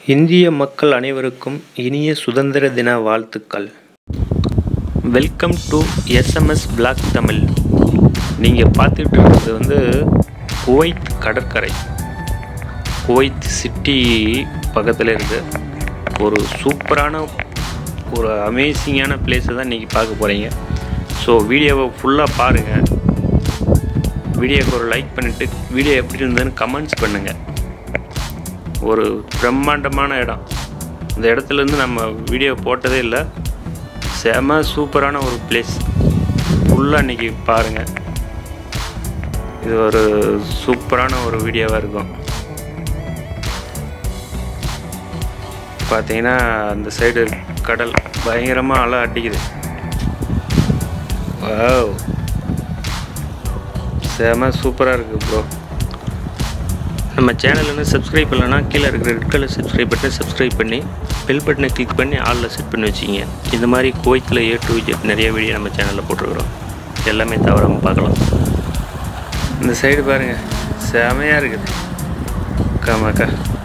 இந்திய மக்கள் அனைவருக்கும் இனிய சுதந்திர தின வாழ்த்துக்கள் welcome to SMS blog Tamil நீங்கள் பார்த்துட்டு இருக்கிறது வந்து குவைத் கடற்கரை குவைத் சிட்டி பக்கத்தில் இருக்குது ஒரு சூப்பரான ஒரு அமேசிங்கான பிளேஸை தான் இன்றைக்கி பார்க்க போகிறீங்க ஸோ வீடியோவை ஃபுல்லாக பாருங்கள் வீடியோக்கு ஒரு லைக் பண்ணிவிட்டு வீடியோ எப்படி இருந்ததுன்னு கமெண்ட்ஸ் பண்ணுங்கள் ஒரு பிரம்மாண்டமான இடம் இந்த இடத்துலேருந்து நம்ம வீடியோ போட்டதே இல்லை செம சூப்பரான ஒரு பிளேஸ் ஃபுல்லாக இன்றைக்கி பாருங்கள் இது ஒரு சூப்பரான ஒரு வீடியோவாக இருக்கும் பார்த்தீங்கன்னா அந்த சைடு கடல் பயங்கரமாக அலை அடிக்குது வாவ் செம சூப்பராக இருக்குது ப்ரோ நம்ம சேனல் இன்னும் சப்ஸ்கிரைப் பண்ணலன்னா கீழே இருக்கிற ரெட் கலர் சப்ஸ்கிரைப் பட்டனை சப்ஸ்கிரைப் பண்ணி பெல் பட்டனை கிளிக் பண்ணி ஆளில் செட் பண்ணி வச்சிங்க இந்த மாதிரி கோயத்தில் ஏ டு ஜெட் நிறைய வீடியோ நம்ம சேனலில் போட்டிருக்கிறோம் எல்லாமே தவறாமல் பார்க்கலாம் இந்த சைடு பாருங்கள் செமையாக இருக்குது கமாக்கா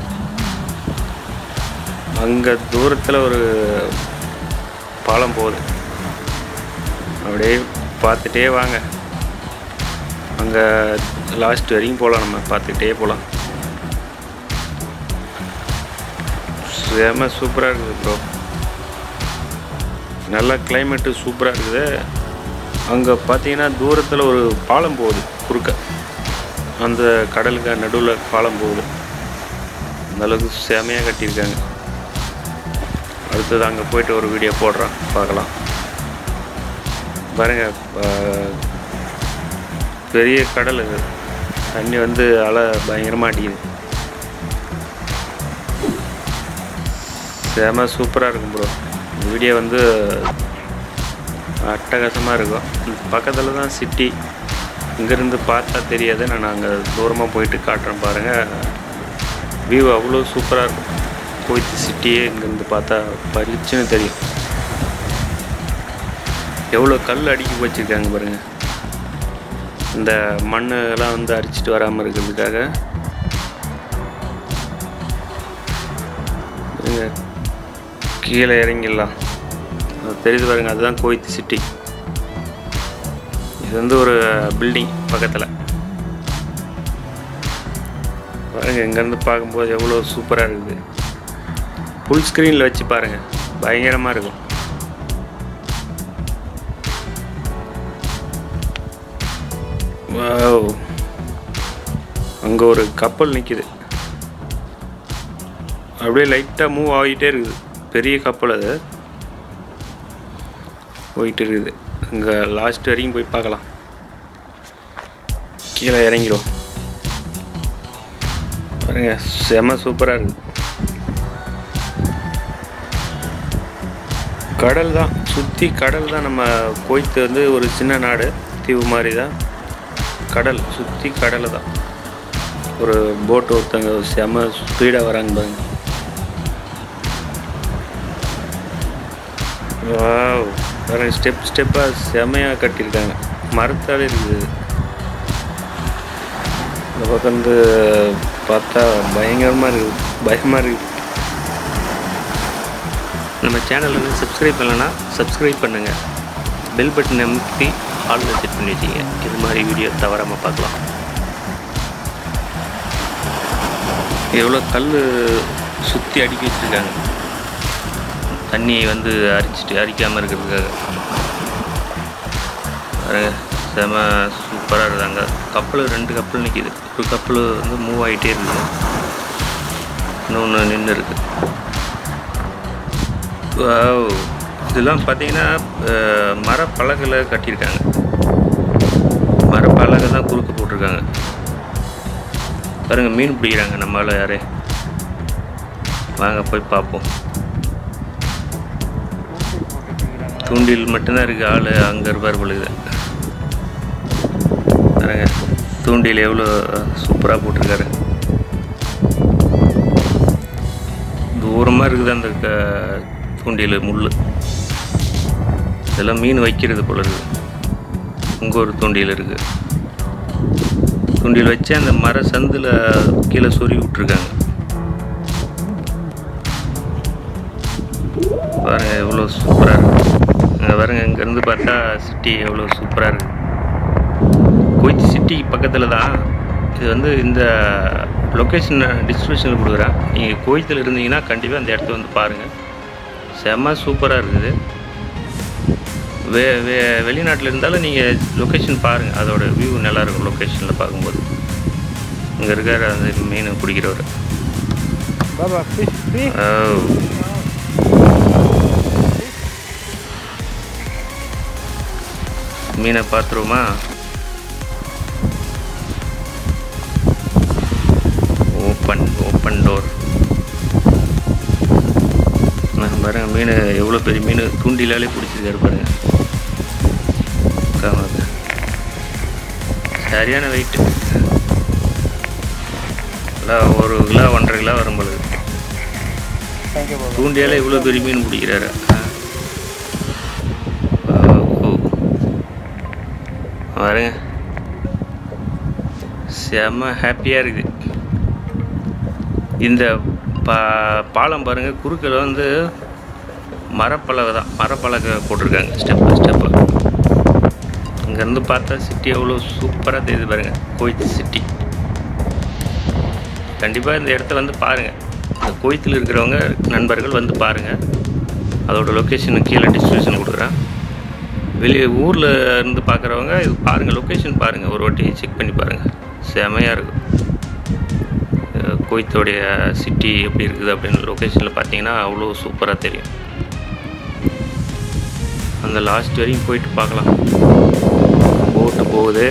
அங்கே தூரத்தில் ஒரு பாலம் போகுது அப்படியே பார்த்துட்டே வாங்க அங்கே லாஸ்ட் வரைக்கும் போகலாம் நம்ம பார்த்துக்கிட்டே போகலாம் செம சூப்பராக இருக்குது ப்ரோ நல்ல கிளைமேட்டு சூப்பராக இருக்குது அங்கே பார்த்தீங்கன்னா தூரத்தில் ஒரு பாலம் போகுது குறுக்க அந்த கடலுக்கு நடுவில் பாலம் போகுது அந்த அளவுக்கு செமையாக கட்டியிருக்காங்க அடுத்தது அங்கே போயிட்டு ஒரு வீடியோ போடுறோம் பார்க்கலாம் பாருங்கள் பெரிய கடல் இது தண்ணி வந்து அலை பயங்கரமாக அடிக்குது செம சூப்பராக இருக்கும் ப்ரோ இந்த வீடியோ வந்து அட்டகாசமாக இருக்கும் பக்கத்தில் தான் சிட்டி இங்கேருந்து பார்த்தா தெரியாது நான் அங்கே தூரமாக போயிட்டு காட்டுறேன் பாருங்கள் வியூ அவ்வளோ சூப்பராக இருக்கும் கோயத்து சிட்டியே இங்கேருந்து பார்த்தா பளிச்சுன்னு தெரியும் எவ்வளோ கல் அடுக்கி வச்சுருக்காங்க பாருங்கள் இந்த மண்ணெல்லாம் வந்து அரிச்சிட்டு வராமல் இருக்கிறதுக்காக கீழே இறங்கிடலாம் தெரியுது பாருங்க அதுதான் கோயத்து சிட்டி இது வந்து ஒரு பில்டிங் பக்கத்தில் பாருங்கள் இங்கேருந்து பார்க்கும்போது எவ்வளோ சூப்பராக இருக்குது ஃபுல் ஸ்க்ரீனில் வச்சு பாருங்கள் பயங்கரமாக இருக்கும் வாவ் அங்கே ஒரு கப்பல் நிற்கிது அப்படியே லைட்டாக மூவ் ஆகிட்டே இருக்குது பெரிய கப்பல் அது போயிட்டு இருக்குது அங்கே லாஸ்ட் வரைக்கும் போய் பார்க்கலாம் கீழே இறங்கிடும் பாருங்க செம சூப்பராக இருக்குது கடல் தான் சுற்றி கடல் தான் நம்ம கோயத்து வந்து ஒரு சின்ன நாடு தீவு மாதிரி தான் கடல் சுற்றி கடலை தான் ஒரு போட் ஒருத்தங்க செம ஸ்பீடாக வராங்க பாருங்க வாவ் பாருங்க ஸ்டெப் ஸ்டெப்பாக செமையாக கட்டியிருக்காங்க மரத்தால் இருக்குது இந்த பக்கம் வந்து பார்த்தா பயங்கரமாக இருக்குது பயமாக இருக்குது நம்ம சேனல் வந்து சப்ஸ்கிரைப் பண்ணலன்னா சப்ஸ்கிரைப் பண்ணுங்கள் பெல் பட்டன் அமுத்தி ஆளில் செட் பண்ணி வச்சிங்க இது மாதிரி வீடியோ தவறாமல் பார்க்கலாம் எவ்வளோ கல் சுற்றி அடுக்கி வச்சுருக்காங்க தண்ணியை வந்து அரிச்சிட்டு அரிக்காமல் இருக்கிறதுக்காக செம சூப்பராக இருந்தாங்க கப்பல் ரெண்டு கப்பல் நிற்கிது ஒரு கப்பல் வந்து மூவ் ஆகிட்டே இருக்குது இன்னொன்று நின்று இருக்குது இதெல்லாம் பார்த்தீங்கன்னா மரப்பலகையில் கட்டியிருக்காங்க மரப்பலகை தான் குறுக்க போட்டிருக்காங்க பாருங்கள் மீன் பிடிக்கிறாங்க நம்மளால் யாரே வாங்க போய் பார்ப்போம் தூண்டில் மட்டும்தான் இருக்குது ஆள் அங்கே இருப்பார் பொழுது பாருங்க தூண்டில் எவ்வளோ சூப்பராக போட்டிருக்காரு தூரமாக இருக்குது அந்த க தூண்டில் முள் இதெல்லாம் மீன் வைக்கிறது போல இருக்குது இங்கே ஒரு தூண்டில் இருக்குது தூண்டில் வச்சு அந்த மர சந்தில் கீழே சொருவி விட்ருக்காங்க பாருங்க எவ்வளோ சூப்பராக இருக்குது இங்கே பாருங்க இங்கேருந்து பார்த்தா சிட்டி எவ்வளோ சூப்பராக இருக்குது குவைத் சிட்டி பக்கத்தில் தான் இது வந்து இந்த லொக்கேஷன் டிஸ்கிரிப்ஷனில் கொடுக்குறேன் நீங்கள் குவைத்தில் இருந்தீங்கன்னா கண்டிப்பாக அந்த இடத்த வந்து பாருங்கள் செம்ம சூப்பராக இருக்குது வே வே வெளிநாட்டில் இருந்தாலும் நீங்கள் லொக்கேஷன் பாருங்கள் அதோட வியூ நல்லாயிருக்கும் லொக்கேஷனில் பார்க்கும்போது இங்கே இருக்கிற அந்த மீன் பிடிக்கிறவர் Baba, fish, fish. ஓ. மீனை பார்த்துருவோமா ஓப்பன் ஓப்பன் டோர் நான் பாருங்க மீன் எவ்வளோ பெரிய மீன் தூண்டிலாலே பிடிச்சிருக்காரு பாருங்க காமாங்க. சரியான வெயிட்டு ஒரு கிலோ ஒன்றரை கிலோ வரும் பொழுது Thank you, Baba. தூண்டியால இவ்வளோ பெரிய மீன் பிடிக்கிறாரு ஆ. ஓ. பாருங்க செம்ம ஹாப்பியாக இருக்குது இந்த பா பாலம் பாருங்க குறுக்கில் வந்து மரப்பலகை தான் மரப்பலகை போட்டிருக்காங்க ஸ்டெப் பை ஸ்டெப்பு இங்கேருந்து பார்த்தா சிட்டி எவ்வளோ சூப்பராக தெரியுது பாருங்க கோயில் சிட்டி கண்டிப்பாக இந்த இடத்த வந்து பாருங்கள் இந்த கோயத்தில் இருக்கிறவங்க நண்பர்கள் வந்து பாருங்கள் அதோட லொக்கேஷன் கீழே டிஸ்கிரிப்ஷன் கொடுக்குறேன் வெளியே ஊரில் இருந்து பார்க்குறவங்க இது பாருங்கள் லொக்கேஷன் பாருங்கள் ஒரு வாட்டி செக் பண்ணி பாருங்கள் செமையாக இருக்கும் அஹ் குவைத்தோடைய சிட்டி எப்படி இருக்குது அப்படின்னு லொக்கேஷனில் பார்த்தீங்கன்னா அவ்வளோ சூப்பராக தெரியும் அந்த லாஸ்ட் வரையும் போயிட்டு பார்க்கலாம் போட்டு போகுது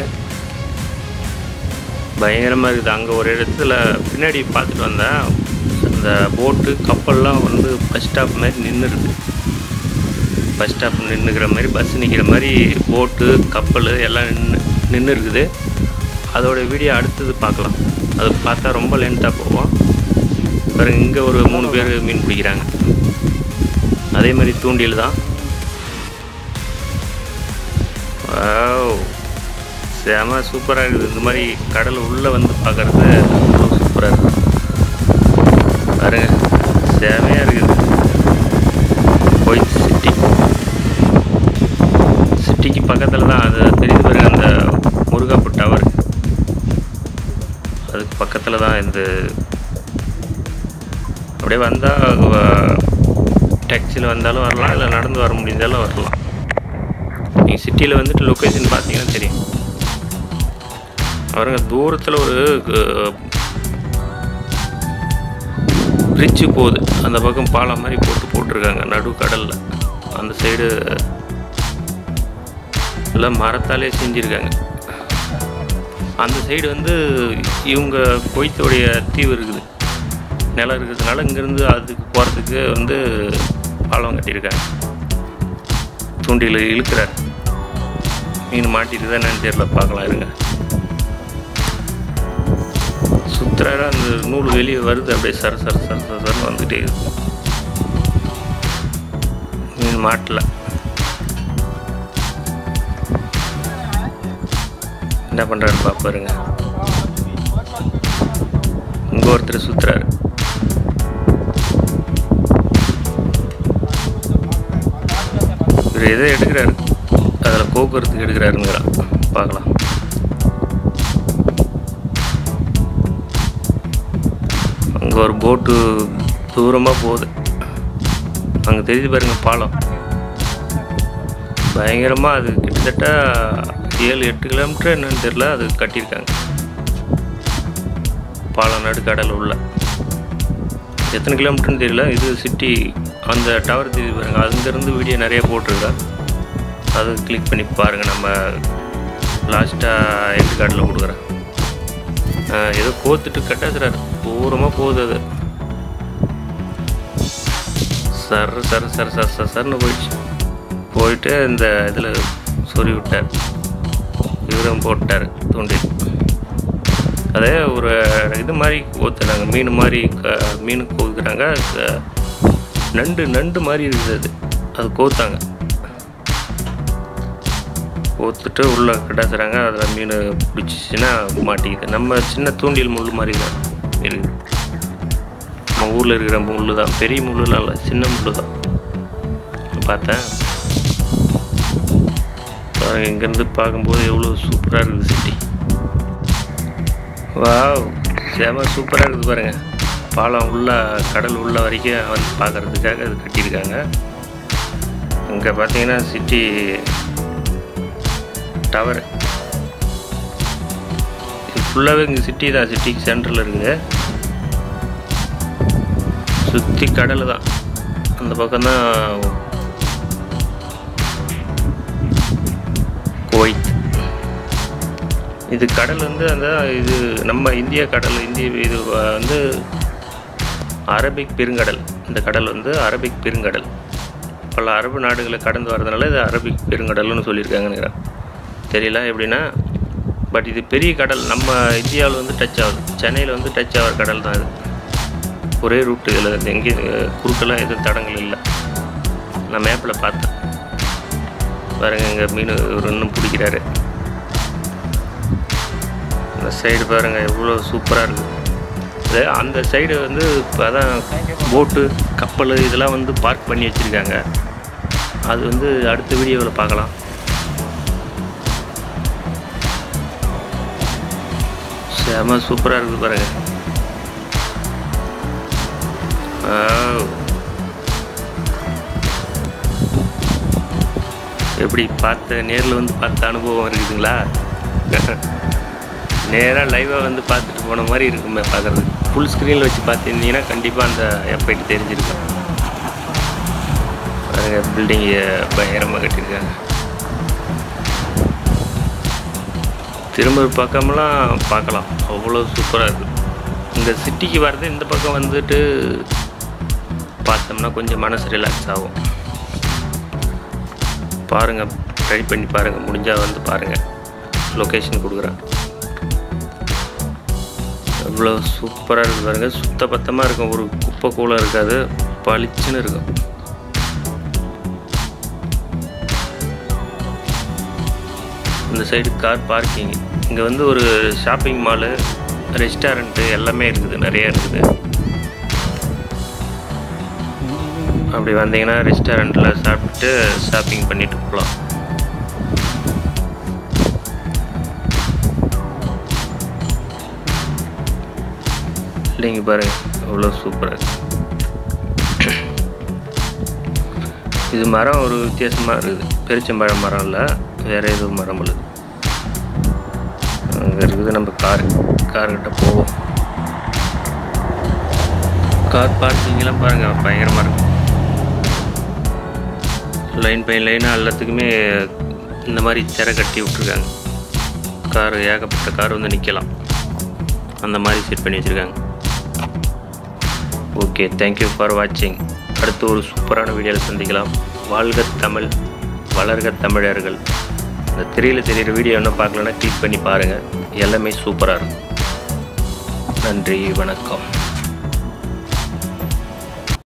பயங்கரமாக இருக்குது அங்கே ஒரு இடத்துல பின்னாடி பார்த்துட்டு வந்தேன் அந்த போட்டு கப்பல்லாம் வந்து பஸ் ஸ்டாப் மாதிரி நின்று இருக்கு பஸ் ஸ்டாப் நின்றுக்கிற மாதிரி பஸ் நிற்கிற மாதிரி போட்டு கப்பல் எல்லாம் நின்று நின்று இருக்குது அதோட வீடியோ அடுத்தது பார்க்கலாம் அது பார்த்தா ரொம்ப லென்த்தாக போவோம் பாருங்க இங்கே ஒரு மூணு பேர் மீன் பிடிக்கிறாங்க அதே மாதிரி தூண்டில் தான் வாவ் செம சூப்பராக இருக்குது இந்த மாதிரி கடல் உள்ளே வந்து பார்க்குறது அவ்வளோ சூப்பராக இருக்குது பாருங்க செமையாக இருக்குது கோயில் சிட்டி சிட்டிக்கு பக்கத்தில் தான் அது தெரியுது பாருங்க அந்த முருகாப்பு டவர் அதுக்கு பக்கத்தில் தான் இந்த அப்படியே வந்தால் டாக்ஸியில் வந்தாலும் வரலாம் இல்லை நடந்து வர முடிஞ்சாலும் வரலாம் நீங்கள் சிட்டியில் வந்துட்டு லொக்கேஷன் பார்த்தீங்கன்னா தெரியும் பாருங்க தூரத்தில் ஒரு பிரிட்ஜு போகுது அந்த பக்கம் பாலம் மாதிரி போட்டு போட்டிருக்காங்க நடு கடலில் அந்த சைடு எல்லாம் மரத்தாலே செஞ்சுருக்காங்க அந்த சைடு வந்து இவங்க கொய்த்தோடைய தீவு இருக்குது நிலம் இருக்கிறதுனால இங்கேருந்து அதுக்கு போகிறதுக்கு வந்து பாலம் கட்டியிருக்காங்க தூண்டில் இழுக்கிறார் மீன் மாட்டிட்டு என்னன்னு தெரியல பார்க்கலாம் இருங்க சுத்துறாரு அந்த நூல் வெளியே வருது அப்படியே சர சர சர சர சரன்னு வந்துட்டே இருக்கு மீன் மாட்டல என்ன பண்ணுறாரு பாப்பாருங்க இங்கே ஒருத்தர் சுத்துறாரு இவர் எதை எடுக்கிறாரு அதில் போக்குவரத்துக்கு எடுக்கிறாருங்கிறான் பார்க்கலாம் அங்கே ஒரு போட்டு தூரமாக போகுது அங்கே தெரியுது பாருங்க பாலம் பயங்கரமாக அது கிட்டத்தட்ட ஏழு எட்டு கிலோமீட்டர் என்னன்னு தெரியல அது கட்டியிருக்காங்க பாலம் நடுக்கடல் உள்ள எத்தனை கிலோமீட்டர்னு தெரியல இது சிட்டி அந்த டவர் தெரியுது பாருங்க அங்கேருந்து வீடியோ நிறைய போட்டிருக்கேன் அது கிளிக் பண்ணி பாருங்கள் நம்ம லாஸ்ட்டாக எண்டு கார்டில் கொடுக்குறேன் ஆஹ் ஏதோ கோத்துட்டு கட்டாச்சுறாரு தூரமாக போகுது அது சர் சர் சர் சர் சர் சர்னு போயிடுச்சு போயிட்டு இந்த இதில் சொறி விட்டார் இவரும் போட்டார் தூண்டில் அதே ஒரு இது மாதிரி கோத்துறாங்க மீன் மாதிரி க மீன் கோக்குறாங்க க- நண்டு நண்டு மாதிரி இருக்குது அது அது கோத்தாங்க கோத்துட்டு உள்ளே கட்டாச்சுறாங்க அதில் மீன் பிடிச்சிச்சின்னா மாட்டிக்குது நம்ம சின்ன தூண்டில் முள் மாதிரி தான் இருக்குது நம்ம ஊரில் இருக்கிற முள் தான் பெரிய முள்ளுலாம் இல்லை சின்ன முள் தான் பார்த்தேன் பாருங்க இங்கேருந்து பார்க்கும்போது எவ்வளோ சூப்பராக இருக்குது சிட்டி வாவ் செம சூப்பராக இருக்குது பாருங்க பாலம் உள்ள கடல் உள்ள வரைக்கும் வந்து பார்க்கறதுக்காக இது கட்டியிருக்காங்க இங்கே பார்த்தீங்கன்னா சிட்டி டவர் இது ஃபுல்லாகவே இங்கே சிட்டி தான் சிட்டிக்கு சென்டரில் இருக்குது சுற்றி கடல் தான் அந்த பக்கம்தான் குவைத் இது கடல் வந்து அந்த இது நம்ம இந்திய கடல் இந்திய இது வந்து அரபிக் பெருங்கடல் இந்த கடல் வந்து அரபிக் பெருங்கடல் பல அரபு நாடுகளை கடந்து வரதுனால இது அரபிக் பெருங்கடல்னு சொல்லியிருக்காங்கன்னு தெரியல எப்படின்னா பட் இது பெரிய கடல் நம்ம இந்தியாவில் வந்து டச் ஆகுது சென்னையில் வந்து டச் ஆகிற கடல் தான் இது ஒரே ரூட்டு இதில் எங்கேயும் குறுக்கெல்லாம் எதுவும் தடங்கள் இல்லை நான் மேப்பில் பார்த்தேன் பாருங்க இங்கே மீன் ஒரு இன்னும் பிடிக்கிறாரு இந்த சைடு பாருங்க எவ்வளோ சூப்பராக இருக்குது இது அந்த சைடு வந்து இப்போ அதான் போட்டு கப்பல் இதெல்லாம் வந்து பார்க் பண்ணி வச்சுருக்காங்க அது வந்து அடுத்த வீடியோவில் பார்க்கலாம் செம சூப்பராக இருக்குது பாருங்க Wow. எப்படி பார்த்த நேரில் வந்து பார்த்த அனுபவம் இருக்குதுங்களா நேராக லைவாக வந்து பார்த்துட்டு போன மாதிரி இருக்குமே பார்க்குறது ஃபுல் ஸ்க்ரீனில் வச்சு பார்த்துருந்தீங்கன்னா கண்டிப்பாக அந்த எஃபெக்ட் தெரிஞ்சிருக்கும் பாருங்க பில்டிங்கை பயங்கரமாக கட்டியிருக்காங்க திரும்ப ஒரு பக்கமெல்லாம் பார்க்கலாம் அவ்வளோ சூப்பராக இருக்குது இந்த சிட்டிக்கு வர்றது இந்த பக்கம் வந்துட்டு பார்த்தோம்னா கொஞ்சம் மனசு ரிலாக்ஸ் ஆகும் பாருங்கள் ட்ரை பண்ணி பாருங்கள் முடிஞ்சால் வந்து பாருங்கள் லொக்கேஷன் கொடுக்குறேன் எவ்வளோ சூப்பராக இருக்குது பாருங்கள் சுத்த பத்தமாக இருக்கும் ஒரு குப்பை கூலம் இருக்காது பளிச்சுன்னு இருக்கும் இந்த சைடு கார் பார்க்கிங் இங்கே வந்து ஒரு ஷாப்பிங் மாலு ரெஸ்டாரண்ட்டு எல்லாமே இருக்குது நிறைய இருக்குது அப்படி வந்தீங்கன்னா ரெஸ்டாரண்ட்டில் சாப்பிட்டு ஷாப்பிங் பண்ணிட்டு போகலாம் இல்லைங்க பாருங்க அவ்வளோ சூப்பராக இருக்கு இது மரம் ஒரு வித்தியாசமாக இருக்குது பெருச்சம்பழம் மரம் இல்லை வேறு எதுவும் மரம் இல்லை அங்கே இருக்குது நம்ம கார் கார்கிட்ட போவோம் கார் பார்க்கிங்லாம் பாருங்கள் பயங்கரமாக இருக்கும் லைன் பை லைனாக எல்லாத்துக்குமே இந்த மாதிரி திரை கட்டி விட்ருக்காங்க கார் ஏகப்பட்ட கார் வந்து நிற்கலாம் அந்த மாதிரி செட் பண்ணி வச்சுருக்காங்க ஓகே தேங்க்யூ ஃபார் வாட்சிங் அடுத்து ஒரு சூப்பரான வீடியோவில் சந்திக்கலாம் வாழ்க தமிழ் வளர்க தமிழர்கள் இந்த திரையில் தெரியிற வீடியோ என்ன பார்க்கலன்னா கிளிக் பண்ணி பாருங்கள் எல்லாமே சூப்பராக இருக்கும் நன்றி வணக்கம்